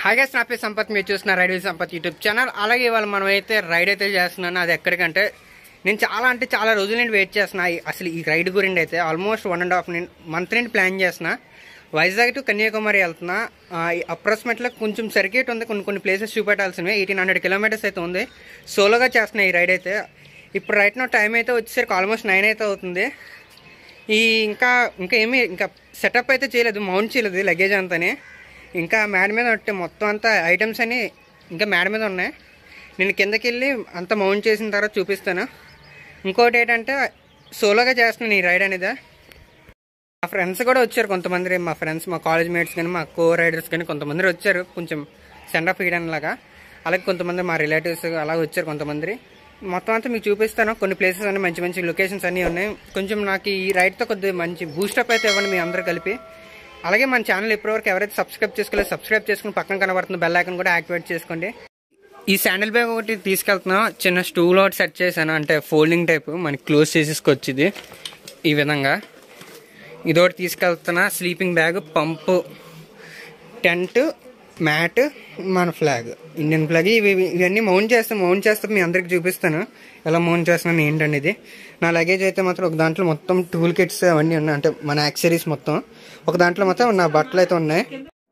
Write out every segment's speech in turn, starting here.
Hi guys నా పేరు సంపత్ మీరు చూస్తున్న ride with Sampath YouTube channel అలాగే ఇవాళ మనం అయితే రైడ్ అయితే చేస్తున్నాను అది ఎక్కడికంటే నేను చాలా అంటే చాలా రోజుల నుండి వెయిట్ చేస్తున్నా ఈ- అసలు ఈ రైడ్ గురించి అయితే almost one and half month నుండి ప్లాన్ చేస్తున్నా వైజాగ్ టు కన్యాకుమారి వెళ్తున్నా అప్రాక్సిమేట్లో కొంచెం సర్క్యూట్ ఉంది కొన్ని కొన్ని ప్లేసెస్ చూపెట్టాల్సినవి ఎయిటీన్ హండ్రెడ్ కిలోమీటర్స్ అయితే ఉంది సోలోగా చేస్తున్నా ఈ రైడ్ అయితే ఇప్పుడు రైట్ నో టైం అయితే వచ్చేసరికి ఆల్మోస్ట్ నైన్ అయితే అవుతుంది ఈ ఇంకా ఇంకా ఏమీ ఇంకా సెటప్ అయితే చేయలేదు మౌంట్ చేయలేదు లగేజ్ అంతానే ఇంకా మేడ మీద ఉంటే మొత్తం అంతా ఐటమ్స్ అని ఇంకా మేడ మీద ఉన్నాయి నేను కిందకి వెళ్ళి అంతా మౌంట్ చేసిన తర్వాత చూపిస్తాను ఇంకోటి ఏంటంటే సోలోగా చేస్తున్నాను ఈ రైడ్ అనేది మా ఫ్రెండ్స్ కూడా వచ్చారు కొంతమంది మా ఫ్రెండ్స్ మా కాలేజ్ మేట్స్ కానీ మా కో రైడర్స్ కానీ కొంతమంది వచ్చారు కొంచెం సెండ్ ఆఫ్ ఇయడం లాగా అలాగే కొంతమంది మా రిలేటివ్స్ అలా వచ్చారు కొంతమంది మొత్తం అంతా మీకు చూపిస్తాను కొన్ని ప్లేసెస్ అన్ని మంచి మంచి లొకేషన్స్ అన్నీ ఉన్నాయి కొంచెం నాకు ఈ రైడ్తో కొద్దిగా మంచి బూస్టప్ అయితే ఇవ్వండి మీ అందరూ కలిపి అలాగే మన ఛానల్ ఇప్పటివరకు ఎవరైతే సబ్స్క్రైబ్ చేసుకోలేదు సబ్స్క్రైబ్ చేసుకుని పక్కన కనబడుతున్న బెల్ ఐకన్ కూడా యాక్టివేట్ చేసుకోండి ఈ శాండిల్ బ్యాగ్ ఒకటి తీసుకెళ్తున్నా చిన్న స్టూల్ ఒకటి సెట్ చేశాను అంటే ఫోల్డింగ్ టైప్ మనకి క్లోజ్ చేసేసుకొచ్చింది ఈ విధంగా ఇదొకటి తీసుకెళ్తున్నా sleeping bag pump tent mat మన ఫ్లాగ్ ఇండియన్ ఫ్లాగ్ ఇవి ఇవి- ఇవన్నీ మౌంట్ చేస్తాను మౌంట్ చేస్తే మీ అందరికి చూపిస్తాను ఎలా మౌంట్ చేస్తున్నాను ఏంటనేది నా లగేజ్ అయితే మాత్రం ఒక దాంట్లో మొత్తం టూల్ కిట్స్ అవన్నీ ఉన్నాయి అంటే మన యాక్సరీస్ మొత్తం ఒక దాంట్లో మొత్తం నా బట్టలు అయితే ఉన్నాయి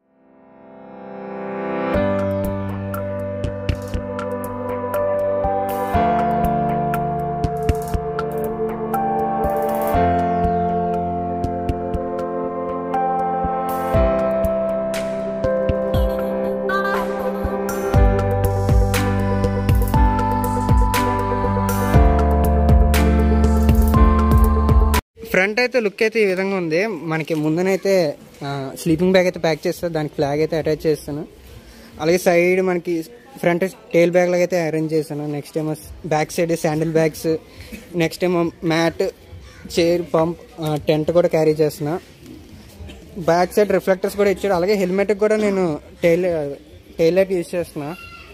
ఫ్రంట్ అయితే లుక్ అయితే ఈ విధంగా ఉంది మనకి ముందనైతే స్లీపింగ్ బ్యాగ్ అయితే ప్యాక్ చేస్తాను దానికి ఫ్లాగ్ అయితే అటాచ్ చేస్తాను అలాగే సైడ్ మనకి ఫ్రంట్ టైల్ బ్యాగ్ లాగా అయితే అరేంజ్ చేశాను నెక్స్ట్ ఏమో back side saddle bags next ఏమో మ్యాట్ చైర్ పంప్ టెంట్ కూడా క్యారీ చేస్తున్నా బ్యాక్ సైడ్ రిఫ్లెక్టర్స్ కూడా ఇచ్చాడు అలాగే హెల్మెట్ కూడా నేను టైల్ టైల్ లైట్ యూజ్ చేస్తున్నా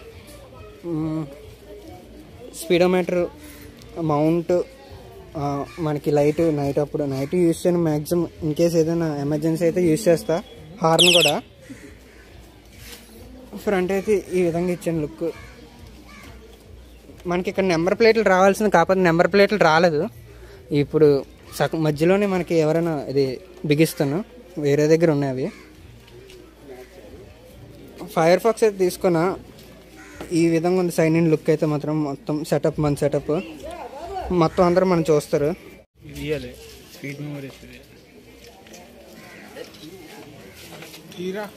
స్పీడోమీటర్ మౌంట్ ఆ, మనకి లైట్ నైట్ అప్పుడు నైట్ యూస్ చేయను మ్యాక్సిమం ఇన్ కేస్ ఏదైనా ఎమర్జెన్సీ అయితే యూస్ చేస్తా హార్న్ కూడా ఫ్రంట్ అయితే ఈ విధంగా ఇచ్చాను లుక్ మనకి ఇక్కడ నెంబర్ ప్లేట్లు రావాల్సింది కాకపోతే నెంబర్ ప్లేట్లు రాలేదు ఇప్పుడు సగం మధ్యలోనే మనకి ఎవరైనా ఇది బిగిస్తాను వేరే దగ్గర ఉన్నాయి అవి ఫైర్ ఫాక్స్ అయితే తీసుకున్నా ఈ విధంగా ఉంది సైన్ ఇన్ లుక్ అయితే మాత్రం మొత్తం సెటప్ మన సెటప్ మొత్తం అందరూ మనం చూస్తారు ఇవ్వాలి స్వీట్ మెమరీస్ తీరా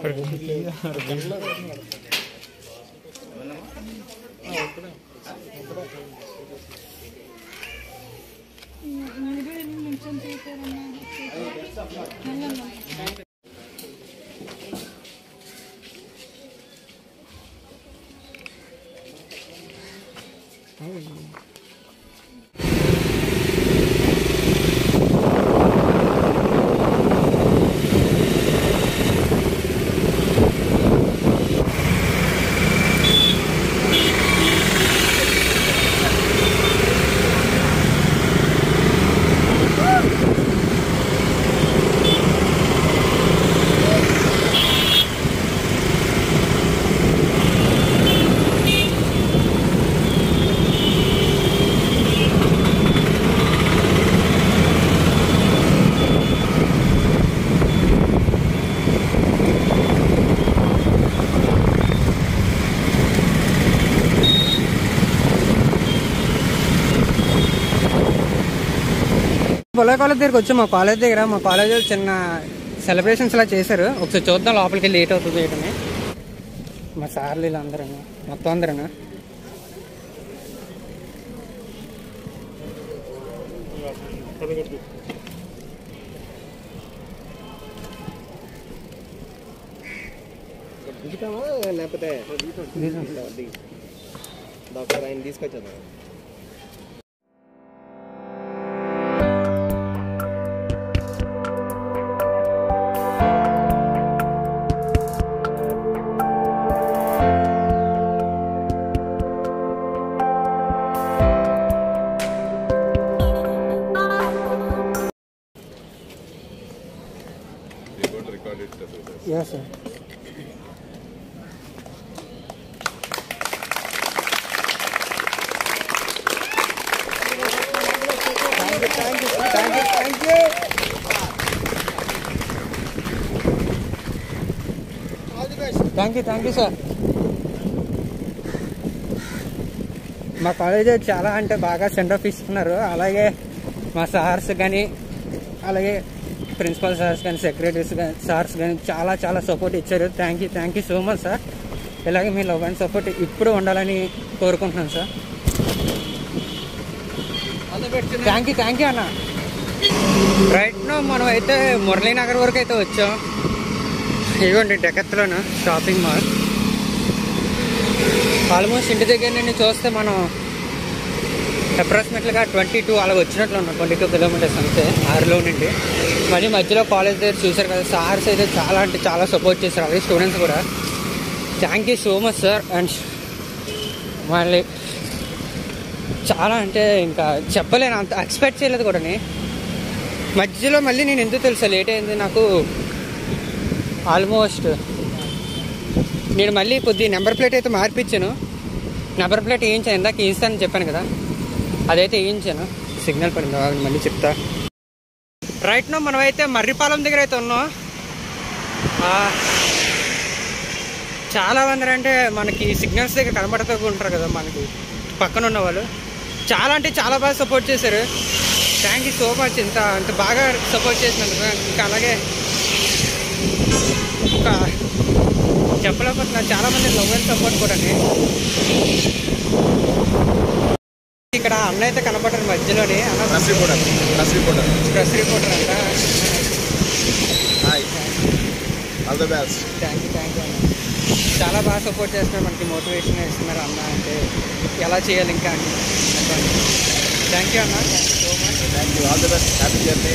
పొలా కాలేజ్ దగ్గరికి వచ్చి మా కాలేజ్ దగ్గర మా కాలేజ్ చిన్న సెలబ్రేషన్స్ ఇలా చేశారు ఒకసారి చూద్దాం లోపలికి వెళ్ళి లేట్ అవుతుంది చేయటమే మా సార్లు ఇలా అందరూ మొత్తం అందరూ దిగుతామా లేకపోతే డాక్టర్ ఆయన తీసుకొచ్చేద్దాం Yes, sir. Thank you thank you thank you sir మా కాలేజ్ చాలా అంటే బాగా సెండ్ ఆఫ్ ఇస్తున్నారు అలాగే మా సార్స్ కానీ అలాగే ప్రిన్సిపల్ సార్స్ కానీ సెక్రటరీస్ కానీ సార్స్ కానీ చాలా చాలా సపోర్ట్ ఇచ్చారు thank you thank you so much sir ఇలాగే మీ లవ్ అండ్ సపోర్ట్ ఇప్పుడు ఉండాలని కోరుకుంటున్నాను sir thank you thank you అన్న రైట్ నో మనం అయితే మురళీనగర్ వరకు అయితే వచ్చాం ఇదిగోండి డెకత్లోను షాపింగ్ మాల్ ఆల్మోస్ట్ ఇంటి దగ్గర నుండి చూస్తే మనం అప్రాక్సిమేట్లీగా ట్వంటీ టూ అలా వచ్చినట్లు ఉన్నాం ట్వంటీ టూ కిలోమీటర్స్ అంతే ఆరులో నుండి మళ్ళీ మధ్యలో కాలేజ్ దగ్గర చూసారు కదా సార్స్ అయితే చాలా అంటే చాలా సపోర్ట్ చేశారు అలాగే స్టూడెంట్స్ కూడా thank you so much sir and మళ్ళీ చాలా అంటే ఇంకా చెప్పలేను అంత ఎక్స్పెక్ట్ చేయలేదు కూడా మధ్యలో మళ్ళీ నేను ఎందుకు తెలుసా లేట్ అయింది నాకు ఆల్మోస్ట్ నేను మళ్ళీ కొద్ది నెంబర్ ప్లేట్ అయితే మార్పించాను నెంబర్ ప్లేట్ వేయించాను ఇందాక వేయిస్తానని చెప్పాను కదా అదైతే వేయించాను సిగ్నల్ పడింది ఆగండి, మళ్ళీ చెప్తా రైట్ నో మనం అయితే మర్రిపాలెం దగ్గర అయితే ఉన్నాం ఆ, చాలా మంది అంటే మనకి సిగ్నల్స్ దగ్గర కనబడుతూ ఉంటారు కదా మనకి పక్కన ఉన్న వాళ్ళు చాలా అంటే చాలా బాగా సపోర్ట్ చేశారు థ్యాంక్ యూ సో మచ్ ఇంత అంత బాగా సపోర్ట్ చేసినందుకు ఇంకా అలాగే ఇంకా చెప్పలేకపోతున్నా చాలా మంది లవ్ అండ్ సపోర్ట్ కూడా ఇక్కడ అన్న అయితే కనపడ్డారు మధ్యలోనే అన్న press reporter press reporter press reporter అంట hi all the best thank you thank you అన్న చాలా బాగా సపోర్ట్ చేస్తున్నారు మనకి మోటివేషన్ ఇస్తున్నారు అన్న అంటే ఎలా చేయాలి ఇంకా అని థ్యాంక్ యూ అన్న thank you so much thank you all the best happy journey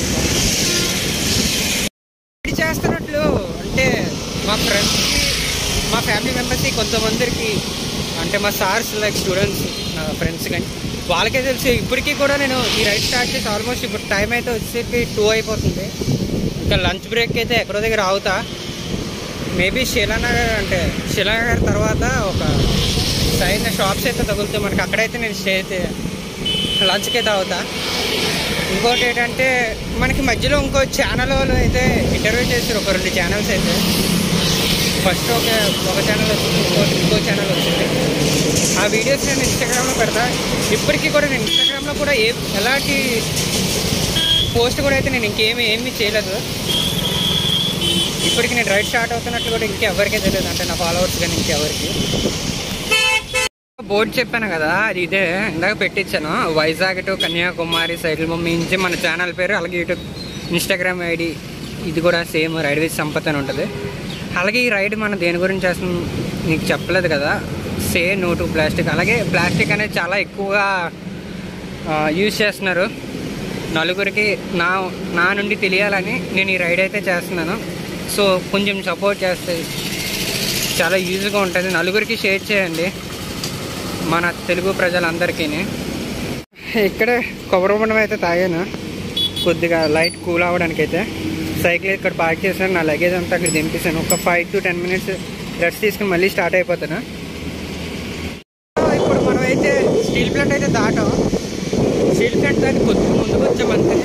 ఇది చేస్తున్నట్లు అంటే మా ఫ్రెండ్స్కి మా ఫ్యామిలీ మెంబర్స్కి కొంతమందికి అంటే మా సార్స్ లైక్ స్టూడెంట్స్ నా ఫ్రెండ్స్ కానీ వాళ్ళకే తెలిసి ఇప్పటికీ కూడా నేను ఈ రైడ్ స్టార్ట్ చేసి ఆల్మోస్ట్ ఇప్పుడు టైం అయితే వచ్చేసరికి టూ అయిపోతుంది ఇంకా లంచ్ బ్రేక్ అయితే ఎక్కడో దగ్గర ఆగుతా మేబీ శిలానగర్ అంటే శిలానగర్ తర్వాత ఒక సైడ్ షాప్స్ అయితే తగులుతాయి మనకి అక్కడైతే నేను స్టే అయితే లంచ్కి అయితే అవుతా ఇంకోటి ఏంటంటే మనకి మధ్యలో ఇంకో ఛానల్ వాళ్ళు అయితే ఇంటర్వ్యూ చేశారు ఒక రెండు ఛానల్స్ అయితే ఫస్ట్ ఒక ఒక ఛానల్ వచ్చింది ఇంకోటి ఇంకో ఛానల్ వచ్చింది ఆ వీడియోస్ నేను ఇన్స్టాగ్రామ్లో పెడతా ఇప్పటికీ కూడా నేను ఇన్స్టాగ్రామ్లో కూడా ఏ ఎలాంటి పోస్ట్ కూడా అయితే నేను ఇంకేమి ఏమీ చేయలేదు ఇప్పటికి నేను రైడ్ స్టార్ట్ అవుతున్నట్లు కూడా ఇంకెవరికీ తెలియదు అంటే నా ఫాలోవర్స్ కానీ ఇంకెవరికి బోర్డు చెప్పాను కదా అది ఇదే ఇందాక పెట్టించాను వైజాగ్ టు కన్యాకుమారి సైకిల్ పంపించి మన ఛానల్ పేరు అలాగే యూట్యూబ్ ఇన్స్టాగ్రామ్ ఐడి ఇది కూడా సేమ్ రైడ్ విత్ సంపత్ అని ఉంటుంది అలాగే ఈ రైడ్ మనం దేని గురించి చేస్తున్నాం నీకు చెప్పలేదు కదా సే నో టు ప్లాస్టిక్ అలాగే ప్లాస్టిక్ అనేది చాలా ఎక్కువగా యూజ్ చేస్తున్నారు నలుగురికి నా నా నుండి తెలియాలని నేను ఈ రైడ్ అయితే చేస్తున్నాను సో కొంచెం సపోర్ట్ చేస్తే చాలా యూజ్గా ఉంటుంది నలుగురికి షేర్ చేయండి మన తెలుగు ప్రజలందరికీ ఇక్కడే కొబ్బరి బొండం అయితే తాగాను కొద్దిగా లైట్ కూల్ అవ్వడానికి అయితే సైకిల్ ఇక్కడ పార్క్ చేశాను నా లగేజ్ అంతా అక్కడ దింపేసాను ఒక five to ten minutes rest తీసుకుని మళ్ళీ స్టార్ట్ అయిపోతాను ఇప్పుడు మనం అయితే స్టీల్ ప్లాంట్ అయితే దాటాం స్టీల్ ప్లాంట్ దాటి కొద్దిగా ముందుకు వచ్చామంతే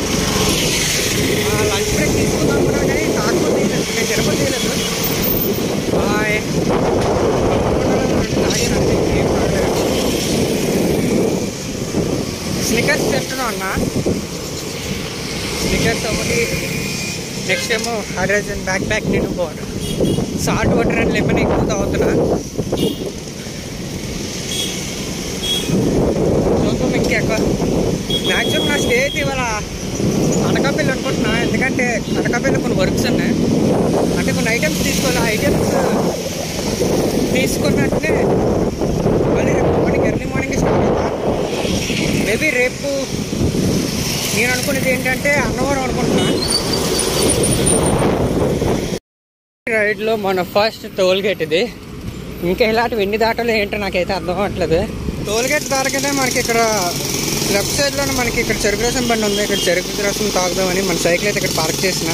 లంచ్ బ్రేక్ తీసుకుందాం అనుకున్నాను కానీ కాకపోతే తీయలేదు. నేను తిరుపతి తీయలేదు హాయ్ స్నికర్స్ తింటున్నాం అన్న స్నికర్స్ ఒకటి నెక్స్ట్ ఏమో హైడ్రోజన్ బ్యాక్ బ్యాక్ నేను water salt water and lemon ఎక్కువ తాగుతున్నా చూద్దాం ఇంకెక్కువ మ్యాక్సిమం నా స్టే అయితే ఇవాళ అనకాపల్లి అనుకుంటున్నా ఎందుకంటే అనకాపల్లి కొన్ని వర్క్స్ ఉన్నాయి అంటే కొన్ని ఐటమ్స్ తీసుకోవాలి ఆ ఐటమ్స్ తీసుకున్నట్లే మళ్ళీ రేపు మార్నింగ్ ఎర్లీ మార్నింగ్ స్టార్ట్ అవుతా మేబీ రేపు నేను అనుకునేది ఏంటంటే అన్నవరం అనుకుంటున్నా రైడ్లో మన ఫస్ట్ టోల్ గేట్ ఇది ఇంకా ఇలాంటివి ఎన్ని దాటాలో ఏంటో నాకైతే అర్థం అవ్వట్లేదు టోల్ గేట్ దాటగానే మనకి ఇక్కడ లెఫ్ట్ సైడ్లోనే మనకి ఇక్కడ చెరుకు రసం బండి ఉంది ఇక్కడ చెరుకు రసం తాగుదామని మన సైకిల్ అయితే ఇక్కడ పార్క్ చేసిన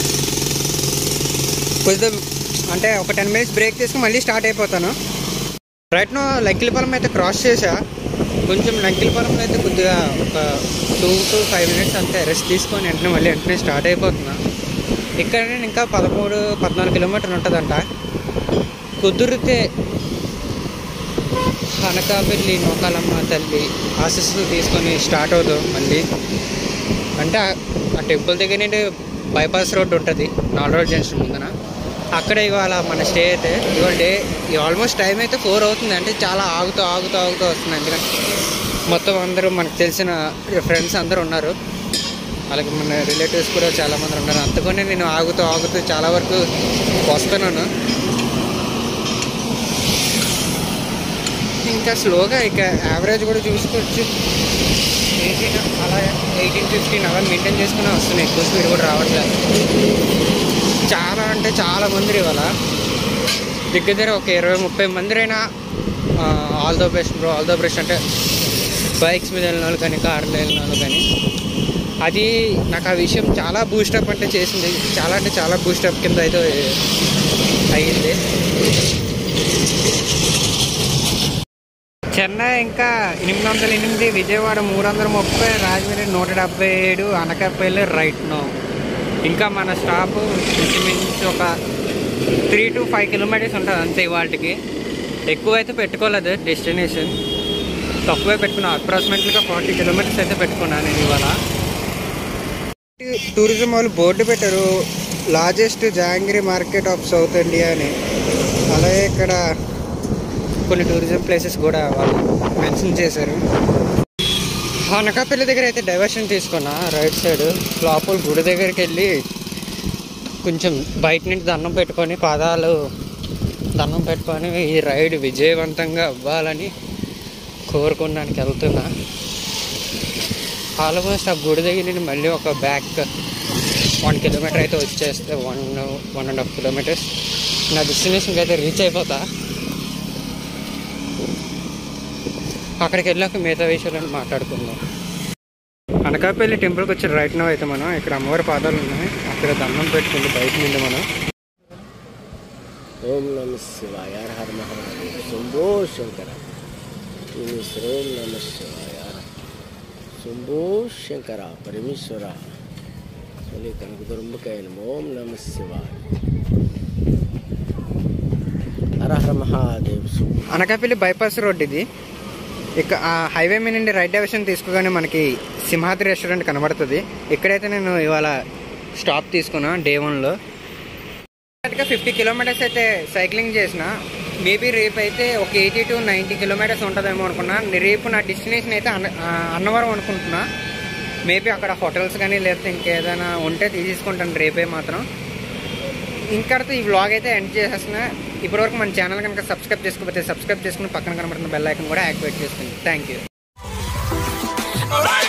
కొద్దిగా అంటే ఒక టెన్ మినిట్స్ బ్రేక్ తీసుకుని మళ్ళీ స్టార్ట్ అయిపోతాను రైట్ నో లక్కిలపాలెం అయితే క్రాస్ చేసా కొంచెం లక్కిలపాలెంలో అయితే కొంచెం కొద్దిగా ఒక టూ టు ఫైవ్ మినిట్స్ అంతే రెస్ట్ తీసుకొని వెంటనే మళ్ళీ వెంటనే స్టార్ట్ అయిపోతున్నా ఇక్కడ నేను ఇంకా పదమూడు పద్నాలుగు కిలోమీటర్లు ఉంటుందంట కుదిరితే అనకాపల్లి నూకాలమ్మ తల్లి ఆశీస్సులు తీసుకొని స్టార్ట్ అవుతాం మళ్ళీ అంటే ఆ- ఆ టెంపుల్ దగ్గర నుండి బైపాస్ రోడ్ ఉంటుంది నాలుగు రోడ్ జంక్షన్ ముందున అక్కడ ఇవాళ మన స్టే అయితే ఇవాళ డే ఆల్మోస్ట్ టైం అయితే ఫోర్ అవుతుంది అంటే చాలా ఆగుతూ ఆగుతూ ఆగుతూ వస్తుంది ఎందుకంటే మొత్తం అందరూ మనకు తెలిసిన ఫ్రెండ్స్ అందరూ ఉన్నారు అలాగే మన రిలేటివ్స్ కూడా చాలా మంది ఉన్నారు అందుకనే నేను ఆగుతూ ఆగుతూ చాలా వరకు వస్తున్నాను ఇంకా స్లోగా ఇక యావరేజ్ కూడా చూసుకోవచ్చు ఎయిటీన్ అలా ఎయిటీన్ ఫిఫ్టీన్ అలా మెయింటైన్ చేసుకుని వస్తున్నాయి ఎక్కువ స్పీడ్ కూడా రావట్లేదు చాలా అంటే చాలా మంది ఇవాళ దగ్గర దగ్గర ఒక ఇరవై ముప్పై మంది అయినా all the best bro all the best అంటే బైక్స్ మీద వెళ్ళిన వాళ్ళు కానీ కార్లో వెళ్ళిన వాళ్ళు కానీ అది నాకు ఆ విషయం చాలా బూస్టప్ అంటే చేసింది చాలా అంటే చాలా బూస్టప్ కింద అయితే అయ్యింది చెన్నై ఇంకా ఎనిమిది వందల ఎనిమిది విజయవాడ మూడు వందల ముప్పై రాజమండ్రి నూట డెబ్బై ఏడు అనకాపల్లి రైట్ నో ఇంకా మన స్టాప్ ఇంచుమించు ఒక త్రీ టు ఫైవ్ కిలోమీటర్స్ ఉంటుంది అంతే ఇవాళకి ఎక్కువ అయితే పెట్టుకోలేదు డెస్టినేషన్ తక్కువే పెట్టుకున్నా అప్రాక్సిమేట్లీగా ఫార్టీ కిలోమీటర్స్ అయితే పెట్టుకున్నాను నేను ఇవాళ టూరిజం వాళ్ళు బోర్డు పెట్టారు largest jaggery market of South India అని అలాగే ఇక్కడ కొన్ని టూరిజం ప్లేసెస్ కూడా వాళ్ళు మెన్షన్ చేశారు అనకాపల్లి దగ్గర అయితే డైవర్షన్ తీసుకున్నా రైట్ సైడ్ లోపల గుడి దగ్గరికి వెళ్ళి కొంచెం బయట నుండి దండం పెట్టుకొని పాదాలు దండం పెట్టుకొని ఈ రైడ్ విజయవంతంగా అవ్వాలని కోరుకోవడానికి వెళ్తున్నా ఆల్మోస్ట్ ఆ గుడి దగ్గర నుండి మళ్ళీ ఒక బ్యాక్ వన్ కిలోమీటర్ అయితే వచ్చేస్తే one one and half kilometres నా డెస్టినేషన్కి అయితే రీచ్ అయిపోతా అక్కడికి వెళ్ళాక మిగతా విషయాలను మాట్లాడుకుందాం అనకాపల్లి టెంపుల్కి వచ్చి రైట్ నో అయితే మనం ఇక్కడ అమ్మవారి పాదాలు ఉన్నాయి అక్కడ దండం పెట్టుకుంది బయట నుండి మనం ఓం నమ శివాయ హర హర మహాదేవ్ శంభో శంకర ఓం శ్రీం నమ శివాయ శంభో శంకర పరమేశ్వర తొలి కనకదుర్మకాయ ఓం నమ శివాయ హర హర మహాదేవ్ శంభో అనకాపల్లి బైపాస్ రోడ్ ఇది ఇక ఆ హైవే మీద నుండి రైట్ డైరెక్షన్ తీసుకోగానే మనకి సింహాద్రి రెస్టారెంట్ కనబడుతుంది ఇక్కడైతే నేను ఇవాళ స్టాప్ తీసుకున్నా డే వన్లో ఫిఫ్టీ కిలోమీటర్స్ అయితే సైక్లింగ్ చేసిన మేబీ రేపు అయితే ఒక ఎయిటీ టు నైంటీ కిలోమీటర్స్ ఉంటుందేమో అనుకున్నా రేపు నా డెస్టినేషన్ అయితే అన్న ఆ, అన్నవరం అనుకుంటున్నా మేబీ అక్కడ హోటల్స్ కానీ లేకపోతే ఇంకేదైనా ఉంటే తీసేసుకుంటాను రేపే మాత్రం ఇంకడితో ఈ వ్లాగ్ అయితే ఎండ్ చేసేస్తున్నా ఇప్పటివరకు మన ఛానల్ కనుక సబ్స్క్రైబ్ చేసుకోకపోతే సబ్స్క్రైబ్ చేసుకుని పక్కన కనబడుతున్న బెల్ ఐకన్ కూడా యాక్టివేట్ చేసుకోండి థ్యాంక్ యూ Right